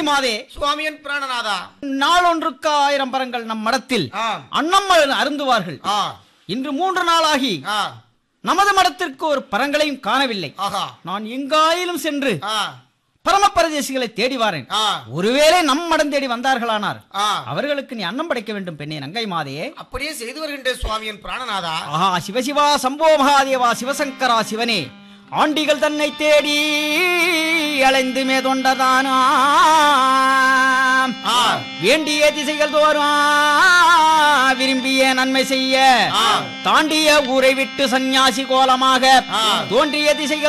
மாதே சுவாமியன் பிராணநாதா நாளொன்றுக்கு ஆயிரம் பரங்கள் நம் மடத்தில் ஆ அன்னம் அருந்துவார்கள் ஆ இன்று மூன்று நாளாகி ஆ நமது மடத்திற்கு ஒரு பரங்களையும் காணவில்லை ஆஹா நான் எங்காயிலும் சென்று ஆ பரமபரதேசிகளை தேடி வாரேன் ஆ ஒருவேளை நம் மடம் தேடி வந்தார்களானார் ஆ அவர்களுக்கு நீ அன்னம் படைக்க வேண்டும் பெண்ணே நங்கை மாதே அப்படியே செய்து வருகின்ற சுவாமியன் பிராணநாதா ஆஹா சிவசிவா சம்போ மகாதேவா சிவசங்கரா சிவனே ஆண்டிகள் தன்னை தேடி அலைந்து மேதொண்டதானா ஆ. வேண்டிய திசைகள் தோறும் விரும்பிய நன்மை செய்ய ஆ. தாண்டிய ஊரை விட்டு சந்நியாசி கோலமாக ஆ. தோன்றிய திசைகள்